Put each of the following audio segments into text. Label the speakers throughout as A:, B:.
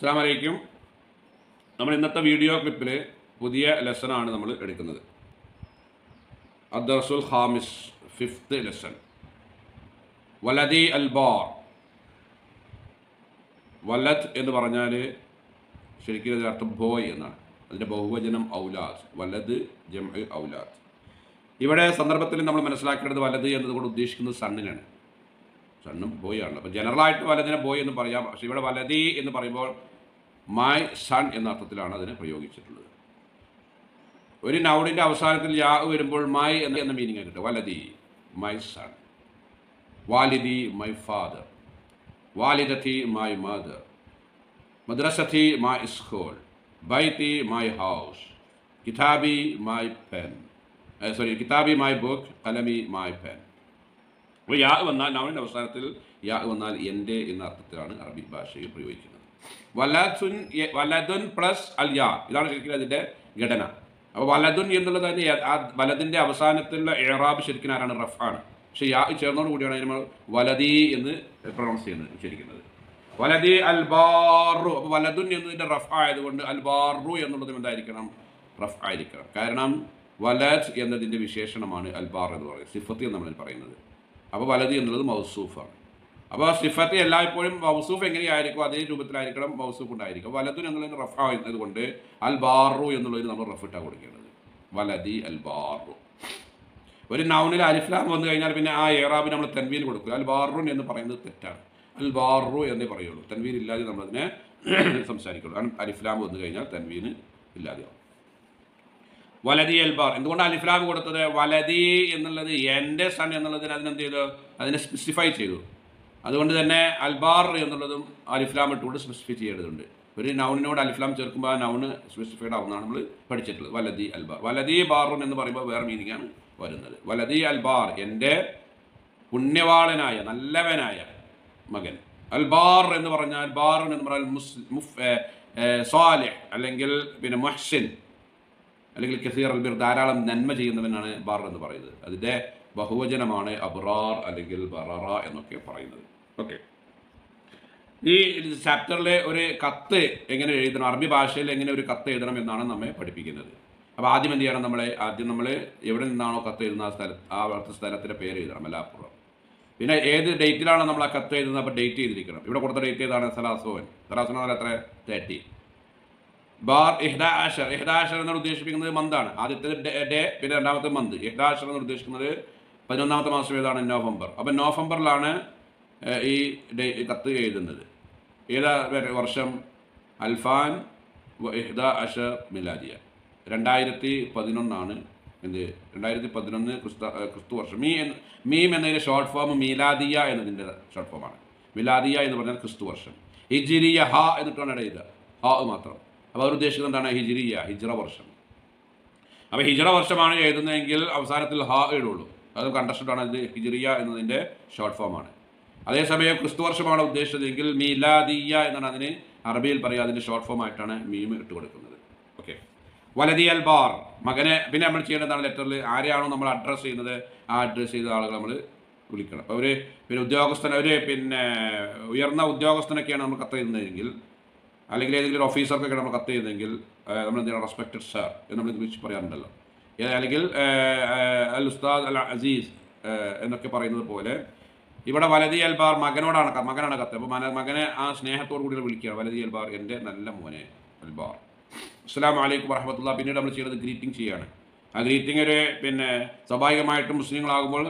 A: അസ്സാം വലൈക്കും നമ്മൾ ഇന്നത്തെ വീഡിയോ ക്ലിപ്പിൽ പുതിയ ലെസണാണ് നമ്മൾ എടുക്കുന്നത് അദ്ദർസുൽ ഖാമിസ് ഫിഫ്ത്ത് ലെസൺ വലദി അൽ ബാർ വലത് എന്ന് പറഞ്ഞാൽ ശരിക്കും ഇതിൻ്റെ അർത്ഥം ബോയ് എന്നാണ് അതിൻ്റെ ബഹുവചനം ഔലാദ് വലത് ജം ഔലാദ് ഇവിടെ സന്ദർഭത്തിൽ നമ്മൾ മനസ്സിലാക്കേണ്ടത് വലത് എന്നതുകൊണ്ട് ഉദ്ദേശിക്കുന്നത് സണ്ണിനാണ് സണ്ണും ബോയ് ആണ് അപ്പോൾ ജനറലായിട്ട് വലതിനെ ബോയ് എന്ന് പറയാം പക്ഷേ ഇവിടെ വലതി എന്ന് പറയുമ്പോൾ മൈ സൺ എന്ന അർത്ഥത്തിലാണ് അതിനെ പ്രയോഗിച്ചിട്ടുള്ളത് ഒരു നൗണിൻ്റെ അവസാനത്തിൽ യാ വരുമ്പോൾ മൈ എന്ന എന്ന മീനിങ് കിട്ടും വലതി മൈ സൺ വാലിദി മൈ ഫാദർ വാലിദത്തി മൈ മദർ മദ്രസത്തി മൈ സ്കൂൾ ബൈത്തി മൈ ഹൗസ് കിതാബി മൈ പെൻ സോറി കിതാബി മൈ ബുക്ക് കലമി മൈ പെൻ അപ്പോൾ യാ വന്നാൽ നൗണിൻ്റെ അവസാനത്തിൽ യാ വന്നാൽ എൻ്റെ എന്ന അർത്ഥത്തിലാണ് അറബി ഭാഷയിൽ പ്രയോഗിക്കുന്നത് വലതുൻ വലതുൻ പ്ലസ് അൽ യാ ഇതാണ് ശരിക്കും അതിൻ്റെ ഘടന അപ്പോൾ വലതുൻ എന്നുള്ളത് അതിന് ആ വലതിൻ്റെ അവസാനത്തിലുള്ള എറാബ് ശരിക്കും ആരാണ് റഫാണ് പക്ഷേ യാ ചേർന്നോട് കൂടിയാണ് നമ്മൾ വലതി എന്ന് പ്രൊണൗൺസ് ചെയ്യുന്നത് ശരിക്കുന്നത് വലതി അൽ ബാറു അപ്പോൾ വലതുൻ എന്നതിൻ്റെ റഫ് ആയതുകൊണ്ട് അൽ ബാറു എന്നുള്ളതും എന്തായിരിക്കണം റഫ് ആയിരിക്കണം കാരണം വലത് എന്നതിൻ്റെ വിശേഷണമാണ് അൽ ബാർ എന്ന് പറയുന്നത് സിഫത്ത് എന്ന് നമ്മൾ പറയുന്നത് അപ്പോൾ വലത് എന്നുള്ളത് മൗസൂഫാണ് അപ്പോൾ സിഫത്ത് എല്ലായ്പ്പോഴും മൗസൂഫ് എങ്ങനെയായിരിക്കും അതേ രൂപത്തിലായിരിക്കണം മൗസൂഫ് ഉണ്ടായിരിക്കും വലതുൻ എന്നുള്ളതിന് റഫ് ആയിരുന്നത് കൊണ്ട് അൽ ബാറു എന്നുള്ളതിന് നമ്മൾ റഫിട്ടാണ് കൊടുക്കേണ്ടത് വലതി അൽ ബാറു ഒരു നൗണിൽ അലിഫ്ലാം വന്നു കഴിഞ്ഞാൽ പിന്നെ ആ ഏറാബിന് നമ്മൾ തൻവീൻ കൊടുക്കുക അൽ ബാറുൻ എന്ന് പറയുന്നത് തെറ്റാണ് അൽ ബാറു എന്നേ പറയുള്ളൂ തൻവീൻ ഇല്ലാതെ നമ്മളതിനെ സംസാരിക്കുള്ളൂ കാരണം അലിഫ്ലാം വന്നു കഴിഞ്ഞാൽ തൻവീന് ഇല്ലാതെയാവും വലതി അൽ ബാർ എന്തുകൊണ്ട് അലിഫ്ലാം കൊടുത്തത് വലതി എന്നുള്ളത് എൻ്റെ സൺ എന്നുള്ളതിന് അതിനെന്ത് ചെയ്തു അതിനെ സ്പെസിഫൈ ചെയ്തു അതുകൊണ്ട് തന്നെ അൽബാർ എന്നുള്ളതും അലിഫ്ലാം ഇട്ടുകൊണ്ട് സ്പെസിഫൈ ചെയ്യേണ്ടതുണ്ട് ഒരു നൗണിനോട് അലിഫ്ലാം ചേർക്കുമ്പോൾ ആ നൗണ് സ്പെസിഫൈഡ് ആവുന്നതാണ് നമ്മൾ പഠിച്ചിട്ടുള്ളത് വലതി അൽബാർ വലതി ബാറുൻ എന്ന് പറയുമ്പോൾ വേറെ മീനിങ് ആണ് വരുന്നത് വലതി അൽബാർ എൻ്റെ പുണ്യവാളനായ നല്ലവനായ മകൻ അൽബാർ എന്ന് പറഞ്ഞാൽ ബാർ എന്ന് പറഞ്ഞാൽ മുസ് മുഫ് സ്വാലിഹ് അല്ലെങ്കിൽ പിന്നെ മൊഹ്സിൻ അല്ലെങ്കിൽ കസീർ അൽബിർ ധാരാളം നന്മ ചെയ്യുന്നവനാണ് ബാർ എന്ന് പറയുന്നത് അതിൻ്റെ ബഹുവചനമാണ് അബ്റാർ അല്ലെങ്കിൽ ബററ എന്നൊക്കെ പറയുന്നത് ഓക്കെ ഈ ചാപ്റ്ററിലെ ഒരു കത്ത് എങ്ങനെ എഴുതണം അറബി ഭാഷയിൽ എങ്ങനെ ഒരു കത്ത് എഴുതണം എന്നാണ് നമ്മെ പഠിപ്പിക്കുന്നത് അപ്പോൾ ആദ്യം എന്ത് ചെയ്യണം നമ്മൾ ആദ്യം നമ്മൾ എവിടെ നിന്നാണോ കത്ത് എഴുതുന്ന ആ സ്ഥലത്ത് ആ അവിടുത്തെ സ്ഥലത്തിൻ്റെ പേര് എഴുതണം മലാപ്പുറം പിന്നെ ഏത് ഡേറ്റിലാണ് നമ്മൾ ആ കത്ത് എഴുതുന്നത് അപ്പോൾ ഡേറ്റ് ചെയ്തിരിക്കണം ഇവിടെ കൊടുത്ത ഡേറ്റ് ഏതാണ് സലാസോൻ സലാസോൻ എത്ര തേർട്ടി ബാർ ഇഹ്ദാഷർ ഇഹ്ദാഷർ എന്നാണ് ഉദ്ദേശിപ്പിക്കുന്നത് മന്താണ് ആദ്യത്തെ ഡേ പിന്നെ രണ്ടാമത്തെ മന്ത് ഇഹ്ദാഷർ എന്ന് ഉദ്ദേശിക്കുന്നത് പതിനൊന്നാമത്തെ മാസം ഏതാണ് നവംബർ അപ്പം നവംബറിലാണ് ഈ ഡേ കത്ത് എഴുതുന്നത് ഏതാ വർഷം അൽഫാൻ ഇഹ്ദ അഷർ മിലാദിയ രണ്ടായിരത്തി പതിനൊന്നാണ് എന്ത് രണ്ടായിരത്തി പതിനൊന്ന് ക്രിസ്ത ക്രിസ്തു വർഷം മീ എന്ന് മീം എന്നതിൻ്റെ ഷോർട്ട് ഫോം മീലാദിയ എന്നതിൻ്റെ ഷോർട്ട് ഫോമാണ് മിലാദിയ എന്ന് പറഞ്ഞാൽ ക്രിസ്തു വർഷം ഹിജിരിയ ഹ എന്നിട്ടാണ് എഴുതുക ഹ മാത്രം അപ്പോൾ അവർ ഉദ്ദേശിക്കുന്നത് എന്താണ് ഹിജിരിയ ഹിജ്റ വർഷം അപ്പോൾ ഹിജ്റ വർഷമാണ് എഴുതുന്നതെങ്കിൽ അവസാനത്തിൽ ഹ എഴുതുള്ളൂ അത് കണ്ടസ്റ്റഡാണ് ഇത് ഹിജിറിയ എന്നതിൻ്റെ ഷോർട്ട് ഫോമാണ് അതേസമയം ക്രിസ്തു വർഷമാണ് ഉദ്ദേശിച്ചതെങ്കിൽ മീലാദിയ എന്നാണ് അതിന് അറബിയിൽ പറയുക അതിൻ്റെ ഷോർട്ട് ഫോം ആയിട്ടാണ് മീം ഇട്ട് കൊടുക്കുന്നത് ഓക്കെ വലതി അൽ ബാർ മകനെ പിന്നെ നമ്മൾ ചെയ്യേണ്ടതാണ് ലെറ്ററിൽ ആരെയാണോ നമ്മൾ അഡ്രസ്സ് ചെയ്യുന്നത് ആ അഡ്രസ്സ് ചെയ്ത ആളുകൾ നമ്മൾ വിളിക്കണം അപ്പോൾ ഒരു പിന്നെ ഉദ്യോഗസ്ഥൻ ഒരു പിന്നെ ഉയർന്ന ഉദ്യോഗസ്ഥനൊക്കെയാണ് നമ്മൾ കത്ത് ചെയ്യുന്നതെങ്കിൽ അല്ലെങ്കിൽ ഏതെങ്കിലും ഒരു ഓഫീസർക്കൊക്കെ നമ്മൾ കത്ത് ചെയ്യുന്നതെങ്കിൽ നമ്മൾ എന്ത് ചെയ്യണം റെസ്പെക്റ്റഡ് സാർ എന്ന് നമ്മൾ ഇംഗ്ലീഷ് പറയാറുണ്ടല്ലോ അല്ലെങ്കിൽ അൽ ഉസ്താദ് അൽ അസീസ് എന്നൊക്കെ പറയുന്നത് പോലെ ഇവിടെ വലതി അൽബാർ മകനോടാണ് മകനാണ് കത്ത് അപ്പോൾ മന മകനെ ആ സ്നേഹത്തോടു കൂടി വിളിക്കുക വലതി അൽബാർ എൻ്റെ നല്ല മോനെ അൽബാർ അസ്സാം വലൈക്കും വറഹമത്തുള്ള പിന്നീട് നമ്മൾ ചെയ്യുന്നത് ഗ്രീറ്റിംഗ് ചെയ്യാണ് ആ ഗ്രീറ്റിംഗ് ഒരു പിന്നെ സ്വാഭാവികമായിട്ടും മുസ്ലിങ്ങളാകുമ്പോൾ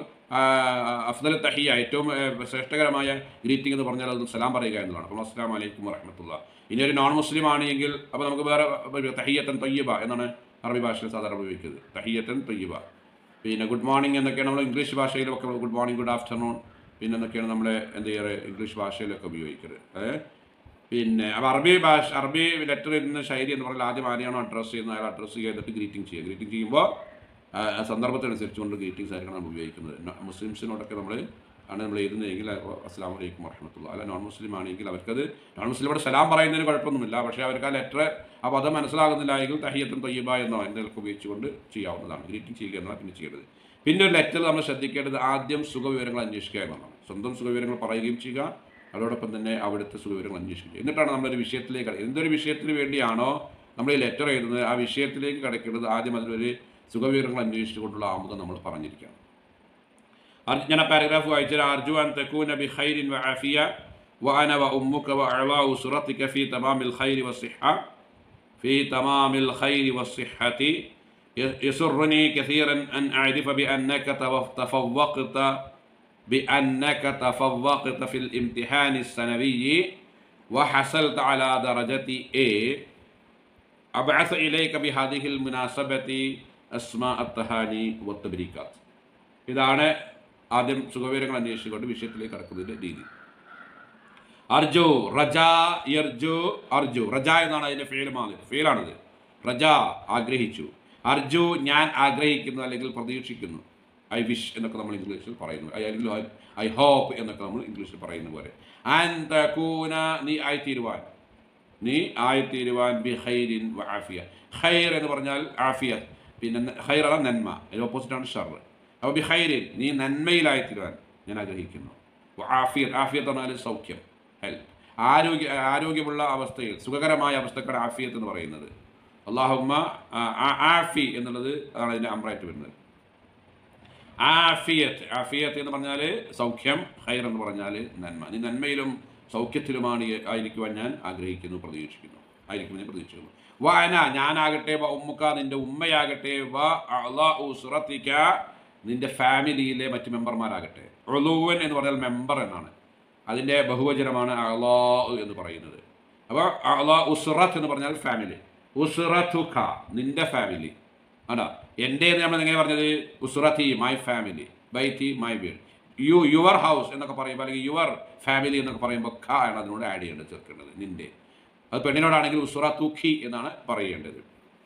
A: അഫ്ദൽ തഹിയ ഏറ്റവും ശ്രേഷ്ഠകരമായ ഗ്രീറ്റിംഗ് എന്ന് പറഞ്ഞാൽ അത് സലാം പറയുക എന്നതാണ് അപ്പോൾ അസ്സാം വലൈക്കും വറഹമത്തുള്ള ഇനി ഒരു നോൺ മുസ്ലിം ആണ് എങ്കിൽ അപ്പോൾ നമുക്ക് വേറെ തഹിയത്തൻ തയ്യബ എന്നാണ് അറബി ഭാഷയിൽ സാധാരണ ഉപയോഗിക്കുന്നത് തഹിയത്തൻ തയ്യബ പിന്നെ ഗുഡ് മോർണിംഗ് എന്നൊക്കെയാണ് നമ്മൾ ഇംഗ്ലീഷ് ഭാഷയിലൊക്കെ ഗുഡ് മോർണിംഗ് ഗുഡ് ആഫ്റ്റർനൂൺ പിന്നെ എന്നൊക്കെയാണ് നമ്മൾ എന്ത് ചെയ്യാറ് ഇംഗ്ലീഷ് ഭാഷയിലൊക്കെ ഉപയോഗിക്കുന്നത് പിന്നെ അപ്പോൾ അറബി ഭാഷ അറബി ലെറ്റർ എഴുതുന്ന ശൈലി എന്ന് പറഞ്ഞാൽ ആദ്യം ആരെയാണോ അഡ്രസ്സ് ചെയ്യുന്നത് അയാൾ അഡ്രസ്സ് ചെയ്തിട്ട് ഗ്രീറ്റിംഗ് ചെയ്യുക ഗ്രീറ്റിംഗ് ചെയ്യുമ്പോൾ സന്ദർഭത്തിനനുസരിച്ചുകൊണ്ട് ഗ്രീറ്റിംഗ്സ് ആയിരിക്കണം നമ്മൾ ഉപയോഗിക്കുന്നത് മുസ്ലിംസിനോടൊക്കെ നമ്മൾ ആണ് നമ്മൾ എഴുതുന്നതെങ്കിൽ അസ്സാം വലൈക്കും വറഹമത്തുള്ള അല്ല നോൺ മുസ്ലിം ആണെങ്കിൽ അവർക്കത് നോൺ മുസ്ലിമോട് സലാം പറയുന്നതിന് കുഴപ്പമൊന്നുമില്ല പക്ഷേ അവർക്ക് ആ ലെറ്റർ ആ പദം മനസ്സിലാകുന്നില്ല എങ്കിൽ തഹിയത്തും തയ്യബ എന്നോ എന്തെങ്കിലും ഉപയോഗിച്ചുകൊണ്ട് ചെയ്യാവുന്നതാണ് ഗ്രീറ്റിംഗ് ചെയ്യുക എന്നാണ് പിന്നെ ചെയ്യേണ്ടത് പിന്നെ ഒരു ലെറ്റർ നമ്മൾ ശ്രദ്ധിക്കേണ്ടത് ആദ്യം സുഖവിവരങ്ങൾ അന്വേഷിക്കുക എന്നതാണ് സ്വന്തം സുഖവിവരങ്ങൾ പറയുകയും ചെയ്യുക അതോടൊപ്പം തന്നെ അവിടുത്തെ സുഖവിവരങ്ങൾ അന്വേഷിക്കുക എന്നിട്ടാണ് നമ്മളൊരു വിഷയത്തിലേക്ക് കട- എന്തൊരു വിഷയത്തിന് വേണ്ടിയാണോ നമ്മൾ ഈ ലെറ്റർ എഴുതുന്നത് ആ വിഷയത്തിലേക്ക് കിടക്കേണ്ടത് ആദ്യം അതിലൊരു സുഖവിവരങ്ങൾ അന്വേഷിച്ചുകൊണ്ടുള്ള ആമുഖം നമ്മൾ പറഞ്ഞിരിക്കണം അർ- ഞാൻ ആ പാരഗ്രാഫ് വായിച്ചാൽ അർജു അൻ തക്കൂന ബി ഖൈരിൻ വ ആഫിയ വ അന വ ഉമ്മുക വ അളാഉ സുറത്തിക ഫി തമാമിൽ ഖൈരി വസ്സിഹ في تمام الخير والصحة يسرني كثيرا أن أعرف بأنك توف- تفوقت بأنك تفوقت في الامتحان السنوي وحصلت على درجة A أبعث إليك بهذه المناسبة أسماء التهاني والتبريكات ഇതാണ് ആദ്യം സുഖവിവരങ്ങൾ അന്വേഷിച്ചുകൊണ്ട് വിഷയത്തിലേക്ക് കടക്കുന്നതിൻ്റെ രീതി അർജു റജ യർജു അർജു റജ എന്നാണ് അതിൻ്റെ ഫീലുമാണ് ഫീലാണത് റജ ആഗ്രഹിച്ചു അർജു ഞാൻ ആഗ്രഹിക്കുന്നു അല്ലെങ്കിൽ പ്രതീക്ഷിക്കുന്നു ഐ വിഷ് എന്നൊക്കെ നമ്മൾ ഇംഗ്ലീഷിൽ പറയുന്നു ഐ അല്ലെങ്കിൽ ഐ ഹോപ്പ് എന്നൊക്കെ നമ്മൾ ഇംഗ്ലീഷിൽ പറയുന്ന പോലെ ആൻ തകൂന നീ ആയിത്തീരുവാൻ നീ ആയിത്തീരുവാൻ ബി ഹൈരിൻ വ ആഫിയ ഹൈർ എന്ന് പറഞ്ഞാൽ ആഫിയ പിന്നെ ഹൈർ അതാണ് നന്മ അതിന് ഓപ്പോസിറ്റാണ് ഷർ അപ്പോൾ ബി ഹൈരിൻ നീ നന്മയിലായിത്തീരുവാൻ ഞാൻ ആഗ്രഹിക്കുന്നു വ ആഫിയത്ത് ആഫിയത്ത് പറഞ്ഞാൽ സൗഖ്യം ഹെൽത്ത് ആരോഗ്യ ആരോഗ്യമുള്ള അവസ്ഥയിൽ സുഖകരമായ അവസ്ഥക്കാണ് ആഫിയത്ത് എന്ന് പറയുന്നത് അള്ളാഹുമ്മ ആഫി എന്നുള്ളത് അതാണ് അതിൻ്റെ അമ്രായിട്ട് വരുന്നത് ആഫിയത്ത് ആഫിയത്ത് എന്ന് പറഞ്ഞാൽ സൗഖ്യം ഹൈർ എന്ന് പറഞ്ഞാൽ നന്മ നീ നന്മയിലും സൗഖ്യത്തിലുമാണ് ഈ- ആയിരിക്കുവാൻ ഞാൻ ആഗ്രഹിക്കുന്നു പ്രതീക്ഷിക്കുന്നു ആയിരിക്കും ഞാൻ പ്രതീക്ഷിക്കുന്നു വ അന ഞാനാകട്ടെ വ ഉമ്മുക്ക നിന്റെ ഉമ്മയാകട്ടെ വ അള്ളാഹു സുറത്തിക്ക നിന്റെ ഫാമിലിയിലെ മറ്റ് മെമ്പർമാരാകട്ടെ ഒളുവൻ എന്ന് പറഞ്ഞാൽ മെമ്പർ എന്നാണ് അതിൻ്റെ ബഹുവചനമാണ് അള്ളാ എന്ന് പറയുന്നത് അപ്പോൾ അള്ളാ ഉസ്റത്ത് എന്ന് പറഞ്ഞാൽ ഫാമിലി ഉസ്റത്തുഖ നിന്റെ ഫാമിലി ആണോ എൻ്റെ എന്ന് നമ്മൾ എങ്ങനെ പറഞ്ഞത് ഉസ്റത്തി മൈ ഫാമിലി ബൈത്തി മൈ വീട് യു യുവർ ഹൗസ് എന്നൊക്കെ പറയുമ്പോൾ അല്ലെങ്കിൽ യുവർ ഫാമിലി എന്നൊക്കെ പറയുമ്പോൾ ഖ ആണ് അതിനോട് ആഡ് ചെയ്യേണ്ടത് ചേർക്കേണ്ടത് നിന്റെ അത് പെണ്ണിനോടാണെങ്കിൽ ഉസ്റത്തുഖി എന്നാണ് പറയേണ്ടത്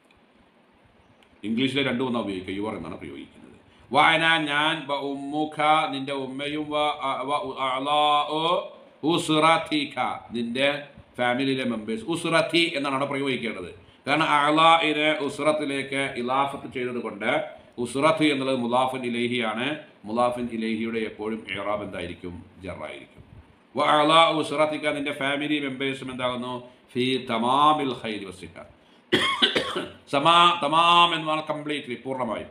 A: ഇംഗ്ലീഷിലെ രണ്ടു ഒന്നാ ഉപയോഗിക്കുക യുവർ എന്നാണ് പ്രയോഗിക്കുന്നത് വായന ഞാൻ വ ഉമ്മുഖ നിന്റെ ഉമ്മയും വ അ- വ ഉ- അളാഉ ഉസ്റത്തിക നിന്റെ ഫാമിലിയിലെ മെമ്പേഴ്സ് ഉസ്റത്തി എന്നാണ് അവിടെ പ്രയോഗിക്കേണ്ടത് കാരണം അളാഇനെ ഉസ്റത്തിലേക്ക് ഇലാഫത്ത് ചെയ്തത് കൊണ്ട് ഉസ്റത്ത് എന്നുള്ളത് മുലാഫിൻ ഇലേഹിയാണ് മുലാഫിൻ ഇലേഹിയുടെ എപ്പോഴും ഏറാബ് എന്തായിരിക്കും ജറായിരിക്കും വ അളാ ഉസ്റത്തിക നിന്റെ ഫാമിലി മെമ്പേഴ്സും എന്താകുന്നു ഫി തമാമിൽ ഹൈരി വസിക്ക സമാ തമാം എന്ന് പറഞ്ഞാൽ കംപ്ലീറ്റ്ലി പൂർണ്ണമായും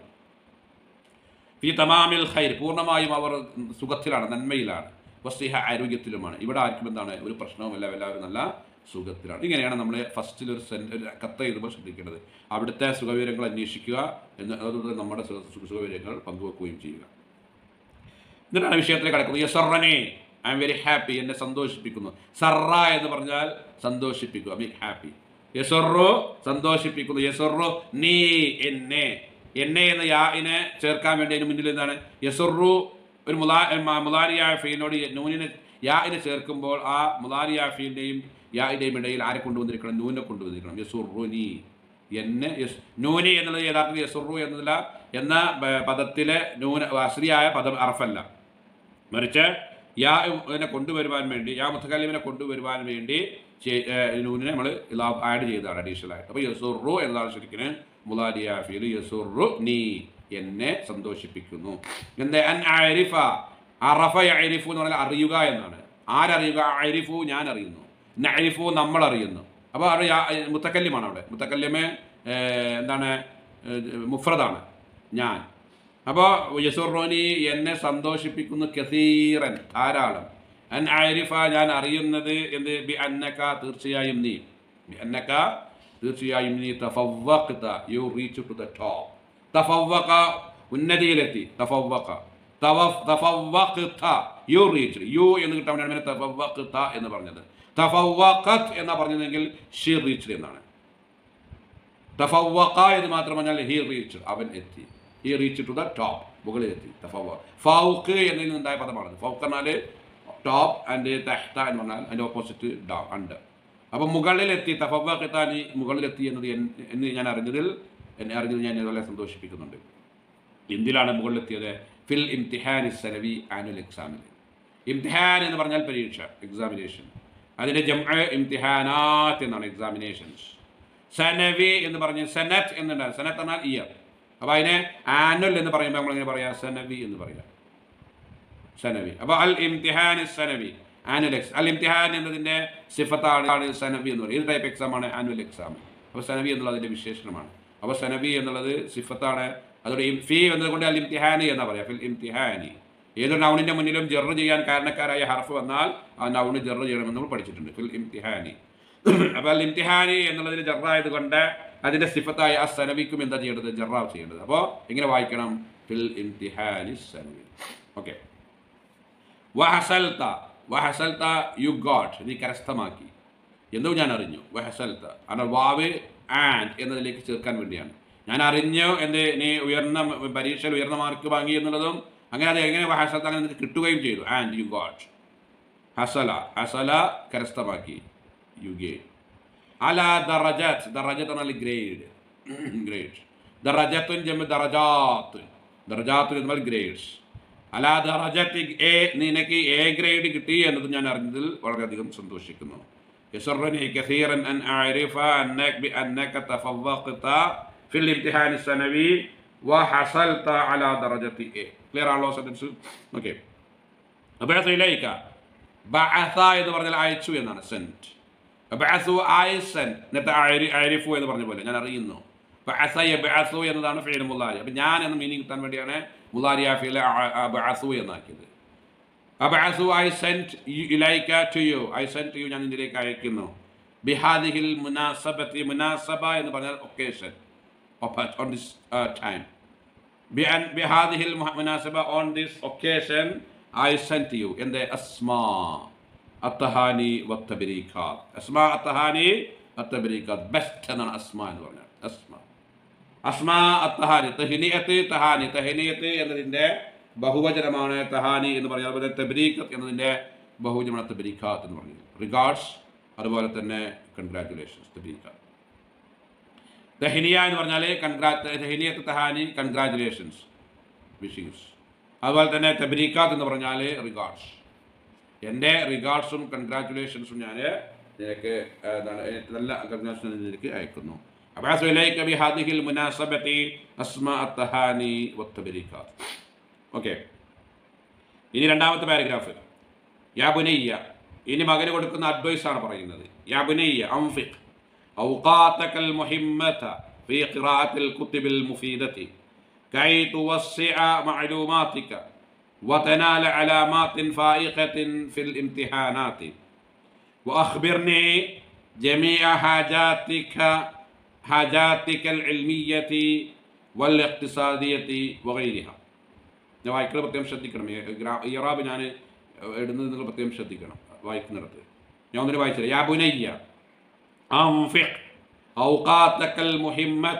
A: ഫി തമാമിൽ ഖൈർ പൂർണ്ണമായും അവർ സുഖത്തിലാണ് നന്മയിലാണ് വസ്തിഹ ആരോഗ്യത്തിലുമാണ് ഇവിടെ ആർക്കും എന്താണ് ഒരു പ്രശ്നവുമില്ല എല്ലാവരും നല്ല സുഖത്തിലാണ് ഇങ്ങനെയാണ് നമ്മൾ ഫസ്റ്റിൽ ഒരു സെൻ ഒരു കത്ത് എഴുതുമ്പോൾ ശ്രദ്ധിക്കേണ്ടത് അവിടുത്തെ സുഖവിവരങ്ങൾ അന്വേഷിക്കുക എന്ന് അതുകൊണ്ട് നമ്മുടെ സുഖ സുഖ- സുഖവിവരങ്ങൾ പങ്കുവെക്കുകയും ചെയ്യുക എന്നിട്ടാണ് വിഷയത്തിൽ കിടക്കുന്നത് യസറനെ ഐ എം വെരി ഹാപ്പി എന്നെ സന്തോഷിപ്പിക്കുന്നു സറ എന്ന് പറഞ്ഞാൽ സന്തോഷിപ്പിക്കുക മേക്ക് ഹാപ്പി യസറു സന്തോഷിപ്പിക്കുന്നു യസറു നീ എന്നെ എന്നെ എന്ന യാഇനെ ചേർക്കാൻ വേണ്ടി അതിന് മുന്നിൽ എന്താണ് യസറു ഒരു മുലാ മ- മുലാരിയായ ഫീലിനോട് നൂനിനെ യാഇനെ ചേർക്കുമ്പോൾ ആ മുലാരിയാ ഫീലിൻ്റെയും യാഇൻ്റെയും ഇടയിൽ ആരെ കൊണ്ടുവന്നിരിക്കണം നൂനെ കൊണ്ടുവന്നിരിക്കണം യസുറു നീ എന്നെ യസ് നൂനി എന്നുള്ളത് യഥാർത്ഥത്തിൽ യസുറു എന്നതല്ല എന്ന ബ- പദത്തിലെ നൂന അശ്രിയായ പദം അറഫല്ല മറിച്ച് യാ ഇതിനെ കൊണ്ടുവരുവാൻ വേണ്ടി യാ മുത്തക്കല്ലിമിനെ കൊണ്ടുവരുവാൻ വേണ്ടി ചെ- ഏഹ് നൂനിനെ നമ്മൾ ആഡ് ചെയ്തതാണ് അഡീഷണൽ ആയിട്ട് അപ്പോൾ യസുറു എന്നതാണ് ശരിക്കും മുലാരിയ ഫീൽ യസുറു നീ എന്നെ സന്തോഷിപ്പിക്കുന്നു എന്താ അൻ അരിഫ അറഫ അരിഫു എന്ന് പറഞ്ഞാൽ അറിയുക എന്നാണ് ആരറിയുക അരിഫു ഞാൻ അറിയുന്നു നരിഫു നമ്മൾ അറിയുന്നു അപ്പോൾ അവിടെ യാ- മുത്തക്കല്ലിമാണ് അവിടെ മുത്തക്കല്ലിമ് ഏഹ് എന്താണ് ഏഹ് മുഫ്രദാണ് ഞാൻ അപ്പോൾ യസുറോനി എന്നെ സന്തോഷിപ്പിക്കുന്നു കസീറൻ ധാരാളം അൻ ആരിഫ ഞാൻ അറിയുന്നത് എന്ത് ബി അന്നക്ക തീർച്ചയായും നീ ബി അന്നക്ക തീർച്ചയായും നീ തഫവ്വഖ്ത you reach to the top തഫവ്വഖ ഉന്നതിയിലെത്തി തഫവ്വഖ തവഫ് തഫവ്വഖ്ത യു റീച്ച് യു എന്ന് കിട്ടാൻ വേണ്ടിയാണ് തഫവ്വഖ്ത എന്ന് പറഞ്ഞത് തഫവ്വഖത്ത് എന്നാ പറഞ്ഞതെങ്കിൽ ഷീ റീച്ച്ഡ് എന്നാണ് തഫവ്വഖ എന്ന് മാത്രം പറഞ്ഞാൽ ഹി റീച്ച് അവൻ എത്തി he reach to the top മുകളിലെത്തി തഫവ ഫൗക്ക് എന്നതിൽ നിന്നുണ്ടായ പദമാണത് ഫൗക്ക് എന്നാൽ ടോപ്പ് ആൻഡ് തെഹ്ത എന്ന് പറഞ്ഞാൽ അതിൻ്റെ ഓപ്പോസിറ്റ് ഡൗൺ അണ്ട് അപ്പം മുകളിലെത്തി തഫവ്വഖത്താനി മുകളിലെത്തി എന്നത് എൻ- എന്ന് ഞാൻ അറിഞ്ഞതിൽ എന്നെ അറിഞ്ഞത് ഞാൻ വളരെ സന്തോഷിപ്പിക്കുന്നുണ്ട് എന്തിലാണ് മുകളിലെത്തിയത് ഫിൽ ഇംതിഹാൻ സലവി ആനുവൽ എക്സാമിൽ ഇംതിഹാൻ എന്ന് പറഞ്ഞാൽ പരീക്ഷ എക്സാമിനേഷൻ അതിൻ്റെ ജംഅ ഇംതിഹാനാത്ത് എന്നാണ് എക്സാമിനേഷൻസ് സനവി എന്ന് പറഞ്ഞ് സനത്ത് എന്നുണ്ട് സനത്ത് എന്നാൽ ഇയർ അപ്പോൾ അതിനെ ആനുവൽ എന്ന് പറയുമ്പോൾ നമ്മൾ എങ്ങനെ പറയാം സനവി എന്ന് പറയാം സനവി അപ്പോൾ അൽ ഇംതിഹാൻ സനവി ആനുവൽ എക്സാം അൽ ഇംതിഹാൻ എന്നതിൻ്റെ സിഫത്താണ് ആണ് സനബി എന്ന് പറയുന്നത് ഏത് ടൈപ്പ് എക്സാം ആണ് ആനുവൽ എക്സാം അപ്പോൾ സനബി എന്നുള്ളത് അതിൻ്റെ വിശേഷണമാണ് അപ്പോൾ സനബി എന്നുള്ളത് സിഫത്താണ് അതോടെ ഇം- ഫി എന്നതുകൊണ്ട് അൽ ഇംതിഹാനി എന്നാ പറയാം ഫിൽ ഇംതിഹാനി ഏതൊരു നൗണിൻ്റെ മുന്നിലും ജെറ് ചെയ്യാൻ കാരണക്കാരായ ഹർഫ് വന്നാൽ ആ നൗണ് ജെറ് ചെയ്യണമെന്ന് നമ്മൾ പഠിച്ചിട്ടുണ്ട് ഫിൽ ഇംതിഹാനി അപ്പോൾ അൽ ഇംതിഹാനി എന്നുള്ളതിന് ജറായത് കൊണ്ട് അതിൻ്റെ സിഫത്തായ ആ സനവിക്കും എന്താ ചെയ്യേണ്ടത് ജറാവ് ചെയ്യേണ്ടത് അപ്പോൾ എങ്ങനെ വായിക്കണം ഫിൽ ഇംതിഹാനി സനവി ഓക്കെ വഹസൽത്ത വഹസൽത്ത യു ഗോട്ട് നീ കരസ്ഥമാക്കി എന്തോ ഞാൻ അറിഞ്ഞു വഹസൽത്ത കാരണം വാവ് ആൻഡ് എന്നതിലേക്ക് ചേർക്കാൻ വേണ്ടിയാണ് ഞാൻ അറിഞ്ഞു എന്ത് നീ ഉയർന്ന പരീക്ഷയിൽ ഉയർന്ന മാർക്ക് വാങ്ങി എന്നുള്ളതും അങ്ങനെ അത് എങ്ങനെ വഹസൽത്ത അങ്ങനെ നിനക്ക് കിട്ടുകയും ചെയ്തു ആൻഡ് യു ഗോട്ട് ഹസല ഹസല കരസ്ഥമാക്കി യു ഗേ അല ദറജത്ത് ദറജത്ത് എന്നാൽ ഗ്രേഡ് ഗ്രേഡ് ദറജത്തുൻ ജമ ദറജാത്ത് ദറജാത്ത് എന്നാൽ ഗ്രേഡ്സ് അല ദറജത്ത് എ നിനക്ക് എ ഗ്രേഡ് കിട്ടി എന്നത് ഞാൻ അറിഞ്ഞതിൽ വളരെയധികം സന്തോഷിക്കുന്നു يسرني كثيرا أن أعرف أنك بأنك تفوقت في الامتحان السنوي وحصلت على درجة A clear ആണല്ലോ സെൻറ്റൻസ് ഓക്കെ അബഅസ ഇലൈക ബഅസ എന്ന് പറഞ്ഞാൽ അയച്ചു എന്നാണ് സെൻറ്റ് ബഅസു ആയിസൻ എന്നിട്ട് അയരി അയരിഫു എന്ന് പറഞ്ഞ പോലെ ഞാൻ അറിയുന്നു ബഅസ യബഅസു എന്നതാണ് ഫീൽ മുലാരി അപ്പം ഞാൻ എന്ന മീനിങ് കിട്ടാൻ വേണ്ടിയാണ് മുലാരിയ ഫീൽ ബഅസു എന്നാക്കിയത് അബഅസു ഐ സെൻറ്റ് ഇലൈക to you I sent to you ഞാൻ നിന്നിലേക്ക് അയക്കുന്നു ബിഹാദിഹിൽ മുനാസബത്തി മുനാസബ എന്ന് പറഞ്ഞാൽ occasion on this time بأن بهذه المناسبة on this occasion I sent you in the أسماء التهاني والتبريكات أسماء التهاني والتبريكات best എന്നാണ് أسماء എന്ന് പറഞ്ഞാൽ أسماء അസ്മാ അത്തഹാനി തഹിനിയത്ത് തഹാനി തഹിനിയത്ത് എന്നതിൻ്റെ ബഹുവചനമാണ് തഹാനി എന്ന് പറഞ്ഞാൽ അതുപോലെ തെബരീക്കത്ത് എന്നതിൻ്റെ ബഹുവചനമാണ് തെബരീക്കാത്ത് എന്ന് പറഞ്ഞത് റിഗാർഡ്സ് അതുപോലെ തന്നെ കൺഗ്രാറ്റുലേഷൻസ് തെബരീക്കാത്ത് ദഹിനിയ എന്ന് പറഞ്ഞാൽ കൺഗ്രാ ദഹിനിയത്ത് തഹാനി കൺഗ്രാറ്റുലേഷൻസ് വിഷിങ്സ് അതുപോലെ തന്നെ തെബരീക്കാത്ത് എന്ന് പറഞ്ഞാൽ റിഗാർഡ്സ് എൻ്റെ റിഗാർഡ്സും കൺഗ്രാറ്റുലേഷൻസും ഞാൻ നിനക്ക് ആ, എന്താണ് ഏ, നല്ല കൺഗ്രാറ്റുലേഷൻ നിനക്ക് അയക്കുന്നു أبعث إليك بهذه المناسبة أسماء التهاني والتبريكات ഓക്കെ ഇനി രണ്ടാമത്തെ പാരഗ്രാഫ് യാ ബുനയ്യ ഇനി മകന് കൊടുക്കുന്ന അഡ്വൈസ് ആണ് പറയുന്നത് യാ ബുനയ്യ അംഫിഖ് أوقاتك المهمة في قراءة الكتب المفيدة كي توسع معلوماتك وتنال علامات فائقة في الامتحانات وأخبرني جميع حاجاتك حاجاتك العلمية والاقتصادية وغيرها ഞാൻ വായിക്കുന്നത് പ്രത്യേകം ശ്രദ്ധിക്കണം ഈ ഗ്രാ- ഈ ഇറാബ് ഞാൻ ഇടുന്നത് നിങ്ങൾ പ്രത്യേകം ശ്രദ്ധിക്കണം വായിക്കുന്നിടത്ത് ഞാൻ ഒന്നിന് വായിച്ചില്ല യാ ബുനയ്യ أنفق أوقاتك المهمة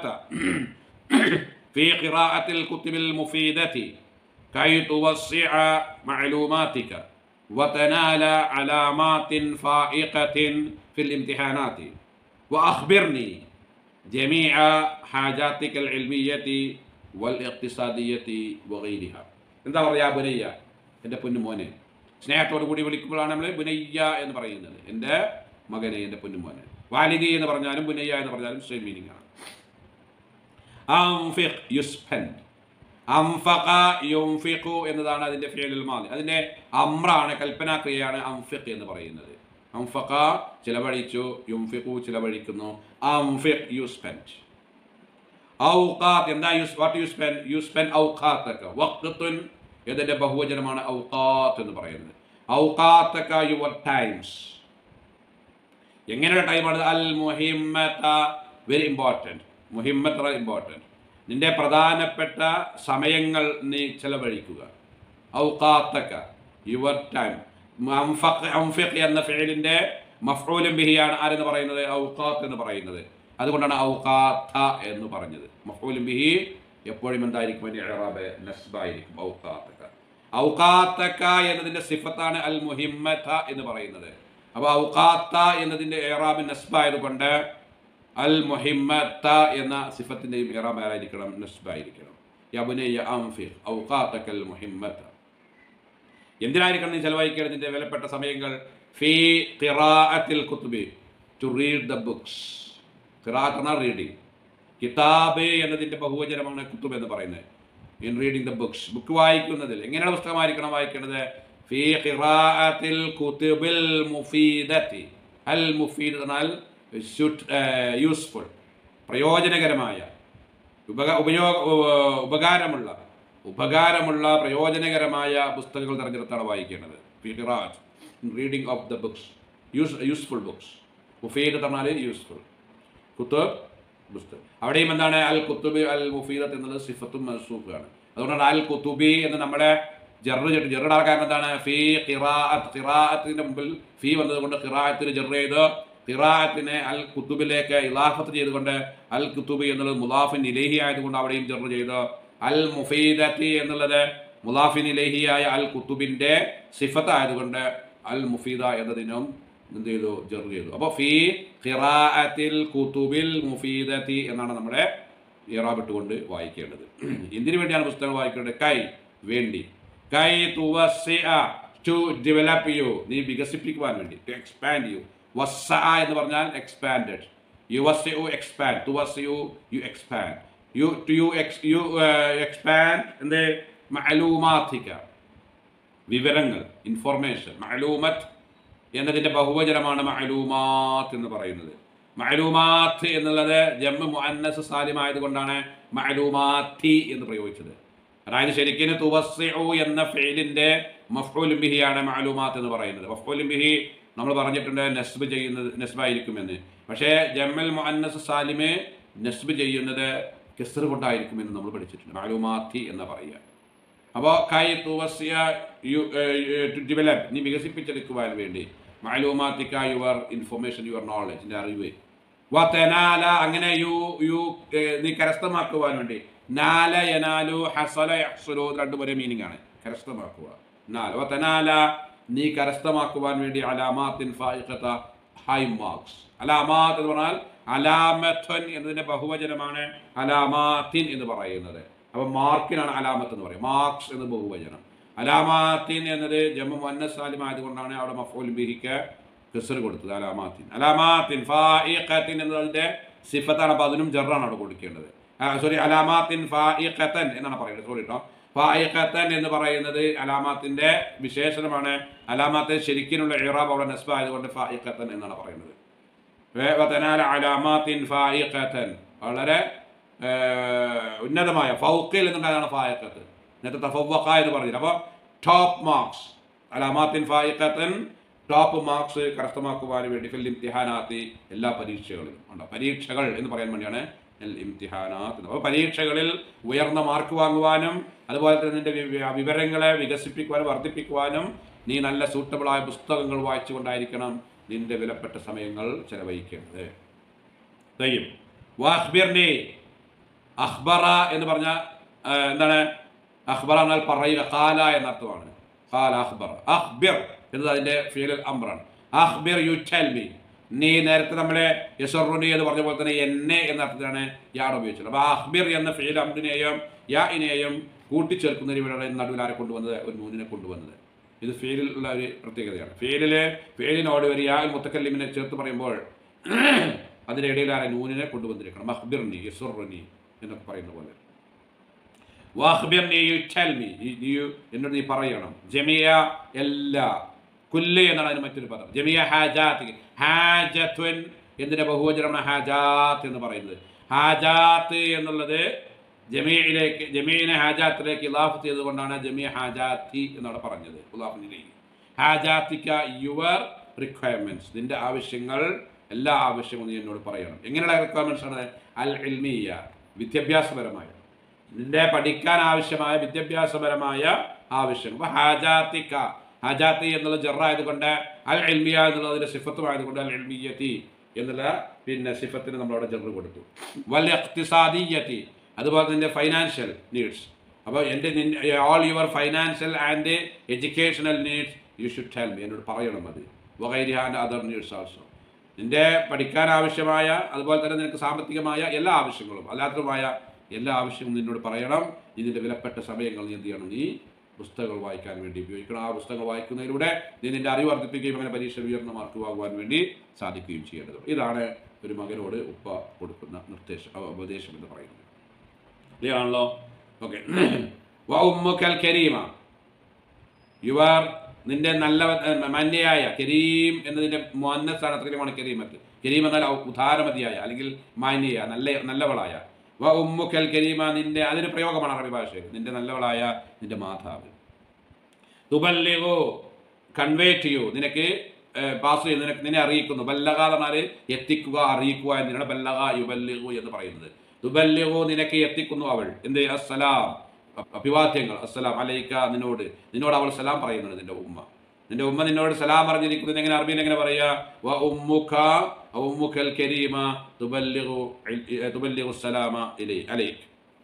A: في قراءة الكتب المفيدة كي توسع معلوماتك وتنال علامات فائقة في الامتحانات وأخبرني جميع حاجاتك العلمية والاقتصادية وغيرها എന്താ പറയുക ബുനയ്യ എൻ്റെ പൊന്നുമോനെ സ്നേഹത്തോടു കൂടി വിളിക്കുമ്പോഴാണ് നമ്മൾ ബുനയ്യ എന്ന് പറയുന്നത് എൻ്റെ മകനെ എൻ്റെ പൊന്നുമോനെ വാലിദി എന്ന് പറഞ്ഞാലും ബുനയ്യ എന്ന് പറഞ്ഞാലും സെയിം മീനിങ് ആണ് അംഫിഖ് യു സ്പെൻഡ് അംഫഖ യുംഫിഖു എന്നതാണ് അതിൻ്റെ ഫിയലുൽ മാലി അതിൻ്റെ അമ്രാണ് കൽപ്പനാക്രിയയാണ് അംഫിഖ് എന്ന് പറയുന്നത് അംഫഖ ചിലവഴിച്ചു യുംഫിഖു ചിലവഴിക്കുന്നു അംഫിഖ് യു സ്പെൻഡ് ഔഖാത്ത് എന്താ use what you spend you spend ഔഖാത്തക്ക വഖ്തുൻ ഇതിൻ്റെ ബഹുവചനമാണ് ഔഖാത്ത് എന്ന് പറയുന്നത് ഔഖാത്തക്ക യുവർ ടൈംസ് എങ്ങനെയുള്ള ടൈമാണ് അൽ മുഹിമ്മത്ത വെരി ഇമ്പോർട്ടൻറ്റ് മുഹിമ്മത്ത ഇമ്പോർട്ടൻറ്റ് നിന്റെ പ്രധാനപ്പെട്ട സമയങ്ങൾ നീ ചെലവഴിക്കുക ഔഖാത്തക്ക യുവർ ടൈം അംഫഖ് അംഫിഖ് എന്ന ഫിലിൻ്റെ മഫ്ഊലും ബിഹിയാണ് ആരെന്ന് പറയുന്നത് ഔഖാത്ത് എന്ന് പറയുന്നത് അതുകൊണ്ടാണ് ഔഖാത്ത എന്ന് പറഞ്ഞത് മഫ്ഊലും ബിഹി എപ്പോഴും എന്തായിരിക്കും അതിൻ്റെ ഇറാബ് നസ്ബായിരിക്കും ഔഖാത്തക്ക ഔഖാത്തക്ക എന്നതിൻ്റെ സിഫത്താണ് അൽ മുഹിമ്മത്ത എന്ന് പറയുന്നത് അപ്പോൾ ഔഖാത്ത എന്നതിൻ്റെ ഏറാബ് നസ്ബായതുകൊണ്ട് അൽ മുഹിമ്മത്ത എന്ന സിഫത്തിൻ്റെയും ഏറാബ് ആരായിരിക്കണം നസ്ബായിരിക്കണം യബുനയ്യ അംഫിർ ഔഖാത്തക്കൽ മുഹിമ്മത്ത എന്തിനായിരിക്കണം നീ ചെലവഴിക്കേണ്ടത് നിന്റെ വിലപ്പെട്ട സമയങ്ങൾ ഫീ ഖിറാഅത്തിൽ കുത്തുബി ടു റീഡ് ദ ബുക്സ് ഖിറാഅത്ത് എന്ന റീഡിങ് കിതാബ് എന്നതിൻ്റെ ബഹുവചനമാണ് കുത്തുബ് എന്ന് പറയുന്നത് in reading the books book വായിക്കുന്നതിൽ എങ്ങനെയാണ് പുസ്തകമായിരിക്കണം വായിക്കേണ്ടത് ഫീ ഖിറാഅത്തിൽ കുതുബിൽ മുഫീദത്തി അൽ മുഫീദ് എന്നാൽ യൂസ്ഫുൾ പ്രയോജനകരമായ ഉപക ഉപയോഗ ഉ- ഉപകാരമുള്ള ഉപകാരമുള്ള പ്രയോജനകരമായ പുസ്തകങ്ങൾ തിരഞ്ഞെടുത്താണ് വായിക്കേണ്ടത് ഫിറാജ് reading of the books use useful books മുഫീദ് പറഞ്ഞാൽ യൂസ്ഫുൾ കുത്തുബ് പുസ്തകം അവിടെയും എന്താണ് അൽ കുത്തുബി അൽ മുഫീദത്ത് എന്നുള്ളത് സിഫത്തും മസൂഫാണ് അതുകൊണ്ടാണ് അൽ കുത്തുബി എന്ന് നമ്മുടെ ജറ് ചെയ്തിട്ട് ജറുടെ കാരണം എന്താണ് ഫീ ഖിറാഅത്ത് ഖിറാഅത്തിന്റെ മുമ്പിൽ ഫീ വന്നതുകൊണ്ട് ഖിറാഅത്തിന് ജറ് ചെയ്ത് ഖിറാഅത്തിനെ അൽ കുത്തുബിലേക്ക് ഇലാഫത്ത് ചെയ്തുകൊണ്ട് അൽ കുത്തുബി എന്നുള്ളത് മുലാഫിൻ ഇലേഹി ആയതുകൊണ്ട് അവിടെയും ജറ് ചെയ്ത് അൽ മുഫീദത്തി എന്നുള്ളത് മുലാഫിൻ ഇലേഹിയായ അൽ കുത്തുബിന്റെ സിഫത്ത് ആയതുകൊണ്ട് അൽ മുഫീദ എന്നതിനും എന്ത് ചെയ്തു ജർ ചെയ്തു അപ്പോൾ ഫീ ഖിറാഅത്തിൽ കുതുബിൽ മുഫീദത്തി എന്നാണ് നമ്മുടെ ഇറാബിട്ടുകൊണ്ട് വായിക്കേണ്ടത് എന്തിനു വേണ്ടിയാണ് പുസ്തകങ്ങൾ വായിക്കേണ്ടത് കൈ വേണ്ടി കൈ ടു ഡെവലപ്പ് യു നീ വികസിപ്പിക്കുവാൻ വേണ്ടി ടു എക്സ്പാൻഡ് യു വസ്സ എന്ന് പറഞ്ഞാൽ എക്സ്പാൻഡഡ് യു വസ് യു എക്സ്പാൻഡ് ടു വസ് you you expand you to you ex you expand എന്ത് മഅലൂമാത്തിക്ക വിവരങ്ങൾ ഇൻഫോർമേഷൻ മഅലൂമത്ത് എന്നതിൻ്റെ ബഹുവചനമാണ് മഅലൂമാത്ത് എന്ന് പറയുന്നത് മഅലൂമാത്ത് എന്നുള്ളത് ജമ്മ മുഅന്നസ് സാലിം ആയതുകൊണ്ടാണ് മഅലൂമാത്തി എന്ന് പ്രയോഗിച്ചത് അതായത് ശരിക്കും തുവസ്സിഉ എന്ന ഫെയിലിൻ്റെ മഫ്ഊലും ബിഹിയാണ് മഅലൂമാത്ത് എന്ന് പറയുന്നത് മഫ്ഊലും ബിഹി നമ്മൾ പറഞ്ഞിട്ടുണ്ട് നസ്ബ് ചെയ്യുന്നത് നസ്ബായിരിക്കുമെന്ന് പക്ഷേ ജമ്മൽ മുഅന്നസ് സാലിമെ നസ്ബ് ചെയ്യുന്നത് കെസർ കൊണ്ടായിരിക്കുമെന്ന് നമ്മൾ പഠിച്ചിട്ടുണ്ട് മഅലൂമാത്തി എന്ന് പറയുക അപ്പോൾ കൈ തുവസ്യ യു ടു ഡെവലപ്പ് നീ വികസിപ്പിച്ചെടുക്കുവാൻ വേണ്ടി മാലൂമാത്തിക്ക യുവർ ഇൻഫർമേഷൻ യുവർ നോളജ് അറിവ് വ തെനാല അങ്ങനെ യു യു ഏഹ്, നീ കരസ്ഥമാക്കുവാൻ വേണ്ടി നാല യനാലു ഹസല യഹ്സുലു ഇത് രണ്ടും ഒരേ മീനിങ് ആണ് കരസ്ഥമാക്കുക നാല വ തെനാല നീ കരസ്ഥമാക്കുവാൻ വേണ്ടി അലാമാത്തിൻ ഫായിഖത്ത ഹൈ മാർക്സ് അലാമാത്ത് എന്ന് പറഞ്ഞാൽ അലാമത്വൻ എന്നതിന്റെ ബഹുവചനമാണ് അലാമാത്തിൻ എന്ന് പറയുന്നത് അപ്പൊ മാർക്കിനാണ് അലാമത്ത് എന്ന് പറയുന്നത് മാർക്സ് എന്ന് ബഹുവചനം അലാമാത്തിൻ എന്നത് ജമ്മു മുന്നസാലിം ആയതുകൊണ്ടാണ് അവിടെ മഫൂൽ ബിഹിക്ക് കെസർ കൊടുത്തത് അലാമാത്തിൻ അലാമാത്തിൻ ഫായിഖത്തിൻ എന്നതിന്റെ സിഫത്താണ് അപ്പൊ അതിനും ജറാണ് അവിടെ കൊടുക്കേണ്ടത് സോറി അലാമാത്തിൻ ഫായിഖത്തൻ എന്നാണ് പറയുന്നത് സോറി കേട്ടോ ഫായിഖത്തൻ എന്ന് പറയുന്നത് അലാമാത്തിന്റെ വിശേഷണമാണ് അലാമാത്തിന് ശരിക്കിനുള്ള ഇറാബ് അവിടെ നസ്ബ ആയതുകൊണ്ട് ഫായിഖത്തൻ എന്നാണ് പറയുന്നത് വതനാല അലാമാത്തിൻ ഫായിഖത്തൻ വളരെ ഏഹ്, ഉന്നതമായ ഫൗക്കിൽ എന്നുണ്ടായതാണ് ഫായിഖത്ത് നേരത്തെ തഫവക്ക എന്ന് പറഞ്ഞില്ല അപ്പോൾ ടോപ്പ് മാർക്സ് അലാമാത്തിൻ ഫായിഖത്തൻ ടോപ്പ് മാർക്സ് കരസ്ഥമാക്കുവാൻ വേണ്ടി ഫിൽ ഇംതിഹാനാത്തി എല്ലാ പരീക്ഷകളിലും ഉണ്ട് പരീക്ഷകൾ എന്ന് പറയാൻ വേണ്ടിയാണ് എൽ ഇംതിഹാനാത്ത് അപ്പോൾ പരീക്ഷകളിൽ ഉയർന്ന മാർക്ക് വാങ്ങുവാനും അതുപോലെ തന്നെ നിന്റെ വി- വി- വിവരങ്ങളെ വികസിപ്പിക്കുവാനും വർദ്ധിപ്പിക്കുവാനും നീ നല്ല സൂട്ടബിളായ പുസ്തകങ്ങൾ വായിച്ചുകൊണ്ടായിരിക്കണം നിന്റെ വിലപ്പെട്ട സമയങ്ങൾ ചെലവഴിക്കേണ്ടത് ദയ്യം വാഹ്ബിർനി അഖ്ബറ എന്ന് പറഞ്ഞ ആ, എന്താണ് അഖ്ബറ എന്നാൽ പറയുക കാല എന്ന അർത്ഥമാണ് കാല അഖ്ബറ അഖ്ബിർ എന്നത് അതിന്റെ ഫീലൽ അമ്രാണ് അഖ്ബിർ യു ടെൽ മീ നീ നേരത്തെ നമ്മളെ യസറുനി എന്ന് പറഞ്ഞ പോലെ തന്നെ എന്നെ എന്ന അർത്ഥത്തിലാണ് യാർ ഉപയോഗിച്ചത് അപ്പോൾ അഖ്ബിർ എന്ന ഫീൽ അമ്രിനെയും യാ ഇനെയും കൂട്ടിച്ചേർക്കുന്നതിന് വേണ്ടിയാണ് നടുവിൽ ആരെ കൊണ്ടുവന്നത് ഒരു നൂനിനെ കൊണ്ടുവന്നത് ഇത് ഫീലിലുള്ള ഒരു പ്രത്യേകതയാണ് ഫീലില് ഫീലിനോട് ഒരു യാ മുത്തക്കല്ലിമിനെ ചേർത്ത് പറയുമ്പോൾ അതിൻ്റെ ഇടയിൽ ആരെ നൂനിനെ കൊണ്ടുവന്നിരിക്കണം അഖ്ബിർനി യസുറുനി എന്നൊക്കെ പറയുന്ന പോലെ വാഹ്ബിർനി യു ടെൽ മീ യു എന്നോട് നീ പറയണം ജമിയ എല്ലാ കുല്ല് എന്നാണ് അതിന് മറ്റൊരു പദം ജമിയ ഹാജാത്ത് ഹാജത്വൻ എന്തിന്റെ ബഹുവചനമാണ് ഹാജാത്ത് എന്ന് പറയുന്നത് ഹാജാത്ത് എന്നുള്ളത് ജമീയിലേക്ക് ജമീനെ ഹാജാത്തിലേക്ക് ഇലാഫ് ചെയ്തുകൊണ്ടാണ് ജമിയ ഹാജാത്തി എന്നവിടെ പറഞ്ഞത് ഉലാഫിനിലേക്ക് ഹാജാത്തിക്ക യുവർ റിക്വയർമെന്റ്സ് നിന്റെ ആവശ്യങ്ങൾ എല്ലാ ആവശ്യങ്ങളും നീ എന്നോട് പറയണം എങ്ങനെയുള്ള റിക്വയർമെന്റ്സ് ആണ് അൽ ഇൽമിയ വിദ്യാഭ്യാസപരമായ നിന്റെ പഠിക്കാൻ ആവശ്യമായ വിദ്യാഭ്യാസപരമായ ആവശ്യം അപ്പൊ ഹാജാത്തിക്ക ഹാജാത്തി എന്നുള്ള ജറായതുകൊണ്ട് അൽ എൽമിയ എന്നുള്ള അതിന്റെ സിഫത്തുമായതുകൊണ്ട് അൽ എൽമിയത്തി എന്നുള്ള പിന്നെ സിഫത്തിന് നമ്മളവിടെ ജറ് കൊടുത്തു വൽ ഇഖ്തിസാദിയത്തി അതുപോലെ തന്നെ ഫൈനാൻഷ്യൽ നീഡ്സ് അപ്പോൾ എൻ്റെ all your financial and educational needs you should tell me എന്നോട് പറയണം അത് വകൈരി ആൻഡ് അതർ നീഡ്സ് ആൾസോ നിന്റെ പഠിക്കാൻ ആവശ്യമായ അതുപോലെ തന്നെ നിനക്ക് സാമ്പത്തികമായ എല്ലാ ആവശ്യങ്ങളും അല്ലാത്തതുമായ എല്ലാ ആവശ്യവും നിന്നോട് പറയണം ഇതിൻ്റെ വിലപ്പെട്ട സമയങ്ങൾ നീ എന്ത് ചെയ്യണം നീ പുസ്തകങ്ങൾ വായിക്കാൻ വേണ്ടി ഉപയോഗിക്കണം ആ പുസ്തകങ്ങൾ വായിക്കുന്നതിലൂടെ നീ നിന്റെ അറിവ് വർദ്ധിപ്പിക്കുകയും അങ്ങനെ പരീക്ഷ ഉയർന്ന മാർക്ക് വാങ്ങുവാൻ വേണ്ടി സാധിക്കുകയും ചെയ്യേണ്ടത് ഇതാണ് ഒരു മകനോട് ഉപ്പ കൊടുക്കുന്ന നിർദ്ദേശം അഹ് ഉപദേശം എന്ന് പറയുന്നത് ക്ലിയർ ആണല്ലോ ഓക്കെ വ ഉമ്മുക്കൽ കരീമ യുവർ നിന്റെ നല്ല ഏഹ്, മാന്യയായ കരീം എന്നതിന്റെ മുന്നസ്ഥാന ത്രികമാണ് കരീമത്ത് കരീം എന്നാൽ ഔ- ഉദാരമതിയായ അല്ലെങ്കിൽ മാന്യയ നല്ല നല്ലവളായ വ ഉമ്മുക്കൽ കരീമ നിന്റെ അതിന് പ്രയോഗമാണ് അറബി ഭാഷയിൽ നിന്റെ നല്ലവളായ നിന്റെ മാതാവ് തുബല്ലിഗു കൺവേ ചെയ്യൂ നിനക്ക് പാസ് ചെയ്യും നിനക്ക് നിന്നെ അറിയിക്കുന്നു ബല്ലക എന്ന് പറഞ്ഞാൽ എത്തിക്കുക അറിയിക്കുക എന്നതിനാണ് ബല്ലക യുബല്ലിഗു എന്ന് പറയുന്നത് തുബല്ലിഗു നിനക്ക് എത്തിക്കുന്നു അവൾ എന്ത് അസ്സലാം അ- അഭിവാദ്യങ്ങൾ അസ്സലാം അലൈക്ക നിന്നോട് നിന്നോട് അവൾ സലാം പറയുന്നുണ്ട് നിന്റെ ഉമ്മ നിന്റെ ഉമ്മ നിന്നോട് സലാം പറഞ്ഞിരിക്കുന്നത് എങ്ങനെ അറബിയിൽ എങ്ങനെ പറയാ വ ഉമ്മുക ഉമ്മുക്കൽ കരീമ തുബല്ലിഗു ഇ- തുബല്ലിഗു സലാമ ഇലൈ അലൈക്ക്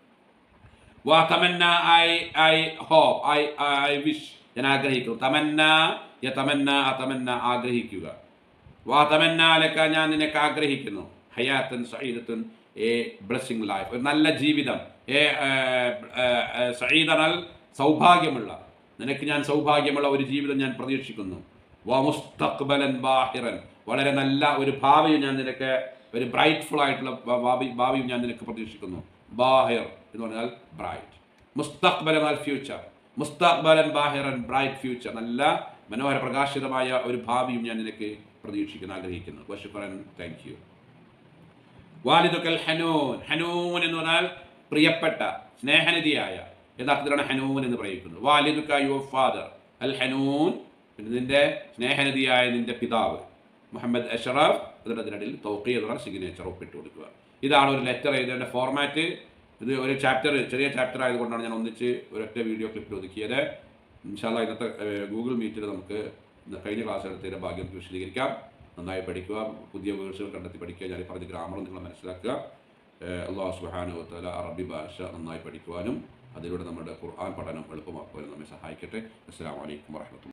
A: തമന്ന I I hope I I wish ഞാൻ ആഗ്രഹിക്കുന്നു തമന്ന യ തമന്ന അതമന്ന ആഗ്രഹിക്കുക വാ തമന്ന ലക്ക ഞാൻ നിനക്ക് ആഗ്രഹിക്കുന്നു ഹയാത്തൻ സഈദത്തുൻ എ ബ്ലെസ്സിങ് ലൈഫ് ഒരു നല്ല ജീവിതം എ സഈദനാൽ സൗഭാഗ്യമുള്ള നിനക്ക് ഞാൻ സൗഭാഗ്യമുള്ള ഒരു ജീവിതം ഞാൻ പ്രതീക്ഷിക്കുന്നു വാ മുസ്തഖ്ബലൻ ബാഹിറൻ വളരെ നല്ല ഒരു ഭാവിയും ഞാൻ നിനക്ക് ഒരു ബ്രൈറ്റ്ഫുൾ ആയിട്ടുള്ള ഭ- ഭാവി ഭാവിയും ഞാൻ നിനക്ക് പ്രതീക്ഷിക്കുന്നു ബാഹിർ എന്ന് പറഞ്ഞാൽ ബ്രൈറ്റ് മുസ്തഖ്ബൽ എന്നാൽ ഫ്യൂച്ചർ മുസ്തഖ്ബലൻ ബാഹിറൻ ബ്രൈറ്റ് ഫ്യൂച്ചർ നല്ല മനോഹര പ്രകാശിതമായ ഒരു ഭാവിയും ഞാൻ നിനക്ക് പ്രതീക്ഷിക്കുന്നു ആഗ്രഹിക്കുന്നു വശുക്കറൻ താങ്ക് യു വാലിദുക്കൽ ഹനൂൻ ഹനൂൻ എന്ന് പറഞ്ഞാൽ പ്രിയപ്പെട്ട സ്നേഹനിധിയായ യഥാർത്ഥത്തിലാണ് ഹനൂൻ എന്ന് പ്രയോഗിക്കുന്നത് വാലിദുക്ക യുവർ ഫാദർ അൽ ഹനൂൻ പിന്നെ നിന്റെ സ്നേഹനിധിയായ നിന്റെ പിതാവ് മുഹമ്മദ് അഷറഫ് എന്നിട്ട് അതിനിടയിൽ തൗക്കി എന്ന് പറഞ്ഞ സിഗ്നേച്ചർ ഒപ്പിട്ട് കൊടുക്കുക ഇതാണ് ഒരു ലെറ്റർ എഴുതേണ്ട ഫോർമാറ്റ് ഇത് ഒരു ചാപ്റ്റർ ചെറിയ ചാപ്റ്റർ ആയതുകൊണ്ടാണ് ഞാൻ ഒന്നിച്ച് ഒരൊറ്റ വീഡിയോ ക്ലിപ്പിൽ ഒതുക്കിയത് ഇൻഷാല്ല ഇന്നത്തെ ഏഹ്, ഗൂഗിൾ മീറ്റിൽ നമുക്ക് ഇന്ന് കഴിഞ്ഞ ക്ലാസ് എടുത്തതിൻ്റെ ഭാഗ്യം നമുക്ക് വിശദീകരിക്കാം നന്നായി പഠിക്കുക പുതിയ വേർഡ്സുകൾ കണ്ടെത്തി പഠിക്കുക ഞാൻ ഈ പറഞ്ഞ ഗ്രാമർ നിങ്ങൾ മനസ്സിലാക്കുക ഏഹ്, അള്ളാഹു സുബ്ഹാനഹു വതആല അറബി ഭാഷ നന്നായി പഠിക്കുവാനും അതിലൂടെ നമ്മുടെ ഖുർആൻ പഠനം എളുപ്പമാക്കുവാനും നമ്മെ സഹായിക്കട്ടെ അസ്സലാമു അലൈക്കും വറഹ്മത്തുള്ളാഹി